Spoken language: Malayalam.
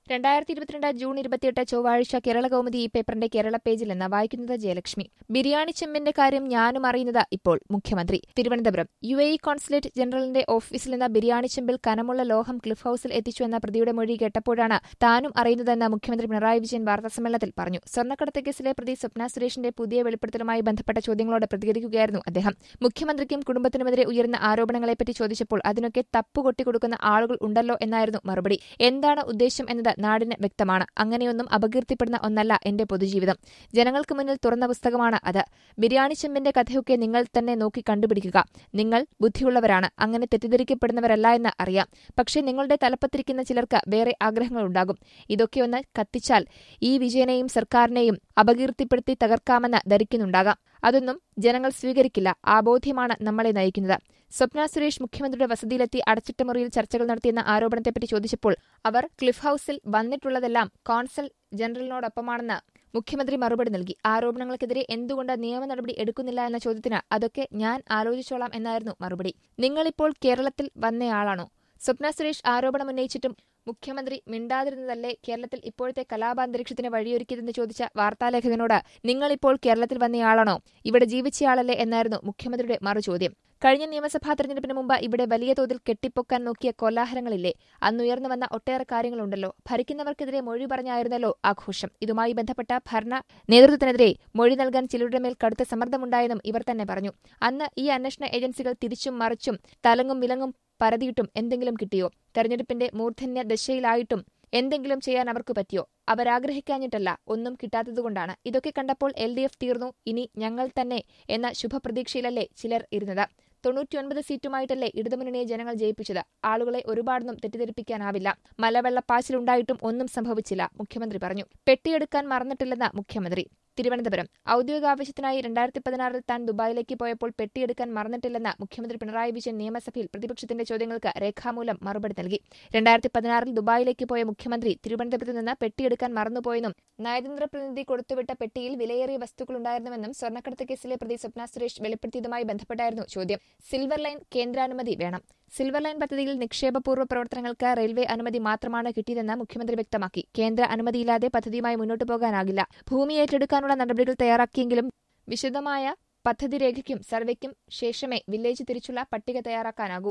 രണ്ടായിരത്തി ഇരുപത്തിരണ്ട് ജൂൺ ഇരുപത്തിയെട്ട് ചൊവ്വാഴ്ച കേരള കൗമുദി ഈ പേപ്പറിന്റെ കേരള പേജിൽ നിന്ന് വായിക്കുന്നത് ജയലക്ഷ്മി ബിരിയാണി ചെമ്പിന്റെ കാര്യം ഞാനും അറിയുന്നത് ഇപ്പോൾ മുഖ്യമന്ത്രി Thiruvananthapuram U A E consulate ജനറലിന്റെ ഓഫീസിൽ നിന്ന് ബിരിയാണി ചെമ്പിൽ കനമുള്ള ലോഹം ക്ലിഫ് ഹൌസിൽ എത്തിച്ചു എന്ന പ്രതിയുടെ മൊഴി കേട്ടപ്പോഴാണ് താനും അറിയുന്നതെന്ന് മുഖ്യമന്ത്രി പിണറായി വിജയൻ വാർത്താസമ്മേളനത്തിൽ പറഞ്ഞു സ്വർണ്ണക്കടത്ത് കേസിലെ പ്രതി സ്വപ്ന സുരേഷിന്റെ പുതിയ വെളിപ്പെടുത്തലുമായി ബന്ധപ്പെട്ട ചോദ്യങ്ങളോട് പ്രതികരിക്കുകയായിരുന്നു അദ്ദേഹം മുഖ്യമന്ത്രിക്കും കുടുംബത്തിനുമെതിരെ ഉയർന്ന ആരോപണങ്ങളെപ്പറ്റി ചോദിച്ചപ്പോൾ അതിനൊക്കെ തപ്പു കൊട്ടിക്കൊടുക്കുന്ന ആളുകൾ ഉണ്ടല്ലോ എന്നായിരുന്നു മറുപടി എന്താണ് ഉദ്ദേശം എന്നത് നാടിന് വ്യക്തമാണ് അങ്ങനെയൊന്നും അപകീർത്തിപ്പെടുന്ന ഒന്നല്ല എന്റെ പൊതുജീവിതം ജനങ്ങൾക്ക് മുന്നിൽ തുറന്ന പുസ്തകമാണ് അത് ബിരിയാണി ചെമ്പിന്റെ കഥയൊക്കെ നിങ്ങൾ തന്നെ നോക്കി കണ്ടുപിടിക്കുക നിങ്ങൾ ബുദ്ധിയുള്ളവരാണ് അങ്ങനെ തെറ്റിദ്ധരിക്കപ്പെടുന്നവരല്ല എന്ന് അറിയാം പക്ഷേ നിങ്ങളുടെ തലപ്പത്തിരിക്കുന്ന ചിലർക്ക് വേറെ ആഗ്രഹങ്ങളുണ്ടാകും ഇതൊക്കെയൊന്ന് കത്തിച്ചാൽ ഈ വിജയനെയും സർക്കാരിനെയും അപകീർത്തിപ്പെടുത്തി തകർക്കാമെന്ന് ധരിക്കുന്നുണ്ടാകാം അതൊന്നും ജനങ്ങൾ സ്വീകരിക്കില്ല ആ ബോധ്യമാണ് നമ്മളെ നയിക്കുന്നത് സ്വപ്ന സുരേഷ് മുഖ്യമന്ത്രിയുടെ വസതിയിലെത്തി അടച്ചിട്ട മുറിയിൽ ചർച്ചകൾ നടത്തിയെന്ന ആരോപണത്തെപ്പറ്റി ചോദിച്ചപ്പോൾ അവർ ക്ലിഫ് ഹൌസിൽ വന്നിട്ടുള്ളതെല്ലാം കോൺസൽ ജനറലിനോടൊപ്പമാണെന്ന് മുഖ്യമന്ത്രി മറുപടി നൽകി ആരോപണങ്ങൾക്കെതിരെ എന്തുകൊണ്ട് നിയമ നടപടി എടുക്കുന്നില്ല എന്ന ചോദ്യത്തിന് അതൊക്കെ ഞാൻ ആലോചിച്ചോളാം എന്നായിരുന്നു മറുപടി നിങ്ങളിപ്പോൾ കേരളത്തിൽ വന്നയാളാണോ സ്വപ്ന സുരേഷ് ആരോപണമുന്നയിച്ചിട്ടും മുഖ്യമന്ത്രി മിണ്ടാതിരുന്നതല്ലേ കേരളത്തിൽ ഇപ്പോഴത്തെ കലാപാന്തരീക്ഷത്തിന് വഴിയൊരുക്കിയതെന്ന് ചോദിച്ച വാർത്താലേഖകനോട് നിങ്ങളിപ്പോൾ കേരളത്തിൽ വന്നയാളാണോ ഇവിടെ ജീവിച്ചയാളല്ലേ എന്നായിരുന്നു മുഖ്യമന്ത്രിയുടെ മറുചോദ്യം കഴിഞ്ഞ നിയമസഭാ തെരഞ്ഞെടുപ്പിന് മുമ്പ് ഇവിടെ വലിയ തോതിൽ കെട്ടിപ്പൊക്കാൻ നോക്കിയ കോലാഹലങ്ങളില്ലേ അന്നുയർന്നു വന്ന ഒട്ടേറെ കാര്യങ്ങളുണ്ടല്ലോ ഭരിക്കുന്നവർക്കെതിരെ മൊഴി പറഞ്ഞായിരുന്നല്ലോ ആഘോഷം ഇതുമായി ബന്ധപ്പെട്ട ഭരണ നേതൃത്വത്തിനെതിരെ മൊഴി നൽകാൻ ചിലരുടെ മേൽ കടുത്ത സമ്മർദ്ദമുണ്ടായെന്നും ഇവർ തന്നെ പറഞ്ഞു അന്ന് ഈ അന്വേഷണ ഏജൻസികൾ തിരിച്ചും മറിച്ചും തലങ്ങും വിലങ്ങും പരതിയിട്ടും എന്തെങ്കിലും കിട്ടിയോ തെരഞ്ഞെടുപ്പിന്റെ മൂർധന്യ ദശയിലായിട്ടും എന്തെങ്കിലും ചെയ്യാൻ അവർക്ക് പറ്റിയോ അവരാഗ്രഹിക്കാഞ്ഞിട്ടല്ല ഒന്നും കിട്ടാത്തതുകൊണ്ടാണ് ഇതൊക്കെ കണ്ടപ്പോൾ എൽ ഡി എഫ് തീർന്നു ഇനി ഞങ്ങൾ തന്നെ എന്ന ശുഭപ്രതീക്ഷയിലല്ലേ ചിലർ ഇരുന്നത് തൊണ്ണൂറ്റിയൊൻപത് സീറ്റുമായിട്ടല്ലേ ഇടതുമുന്നണിയെ ജനങ്ങൾ ജയിപ്പിച്ചത് ആളുകളെ ഒരുപാടൊന്നും തെറ്റിദ്ധരിപ്പിക്കാനാവില്ല മലവെള്ളപ്പാച്ചിലുണ്ടായിട്ടും ഒന്നും സംഭവിച്ചില്ല മുഖ്യമന്ത്രി പറഞ്ഞു പെട്ടിയെടുക്കാൻ മറന്നിട്ടില്ലെന്ന് മുഖ്യമന്ത്രി തിരുവനന്തപുരം ഔദ്യോഗിക ആവശ്യത്തിനായി രണ്ടായിരത്തി പതിനാറിൽ താൻ ദുബായിലേക്ക് പോയപ്പോൾ പെട്ടിയെടുക്കാൻ മറന്നിട്ടില്ലെന്ന് മുഖ്യമന്ത്രി പിണറായി വിജയൻ നിയമസഭയിൽ പ്രതിപക്ഷത്തിന്റെ ചോദ്യങ്ങൾക്ക് രേഖാമൂലം മറുപടി നൽകി രണ്ടായിരത്തി പതിനാറിൽ ദുബായിലേക്ക് പോയ മുഖ്യമന്ത്രി തിരുവനന്തപുരത്ത് നിന്ന് പെട്ടിയെടുക്കാൻ മറന്നുപോയെന്നും നയതന്ത്ര പ്രതിനിധി കൊടുത്തുവിട്ട പെട്ടിയിൽ വിലയേറിയ വസ്തുക്കളുണ്ടായിരുന്നുവെന്നും സ്വർണ്ണക്കടത്ത് കേസിലെ പ്രതി സ്വപ്ന സുരേഷ് വെളിപ്പെടുത്തിയതുമായി ബന്ധപ്പെട്ടായിരുന്നു ചോദ്യം സിൽവർ ലൈൻ കേന്ദ്രാനുമതി വേണം സിൽവർ ലൈൻ പദ്ധതിയിൽ നിക്ഷേപപൂർവ്വ പ്രവർത്തനങ്ങൾക്ക് റെയിൽവേ അനുമതി മാത്രമാണ് കിട്ടിയതെന്ന് മുഖ്യമന്ത്രി വ്യക്തമാക്കി കേന്ദ്ര അനുമതിയില്ലാതെ പദ്ധതിയുമായി മുന്നോട്ടു പോകാനാകില്ല ഭൂമി ഏറ്റെടുക്കാനുള്ള നടപടികൾ തയ്യാറാക്കിയെങ്കിലും വിശദമായ പദ്ധതി രേഖയ്ക്കും സർവേക്കും ശേഷമേ വില്ലേജ് തിരിച്ചുള്ള പട്ടിക തയ്യാറാക്കാനാകൂ